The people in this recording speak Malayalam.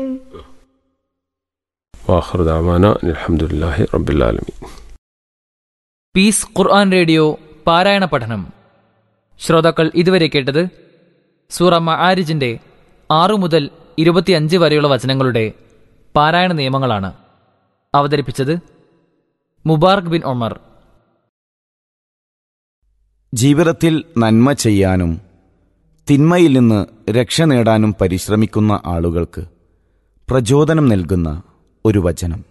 വാഹർ ദാമാന അലഹമുല്ലാഹി റബ്ബിലാലമി പീസ് ഖുർആൻ റേഡിയോ പാരായണ പഠനം ശ്രോതാക്കൾ ഇതുവരെ കേട്ടത് സൂറ മആരിജിന്റെ ആറു മുതൽ ഇരുപത്തിയഞ്ച് വരെയുള്ള വചനങ്ങളുടെ പാരായണ നിയമങ്ങളാണ് അവതരിപ്പിച്ചത് മുബാർക്ക് ബിൻ ഒമർ ജീവിതത്തിൽ നന്മ ചെയ്യാനും തിന്മയിൽ നിന്ന് രക്ഷ നേടാനും പരിശ്രമിക്കുന്ന ആളുകൾക്ക് പ്രചോദനം നൽകുന്ന ഒരു വചനം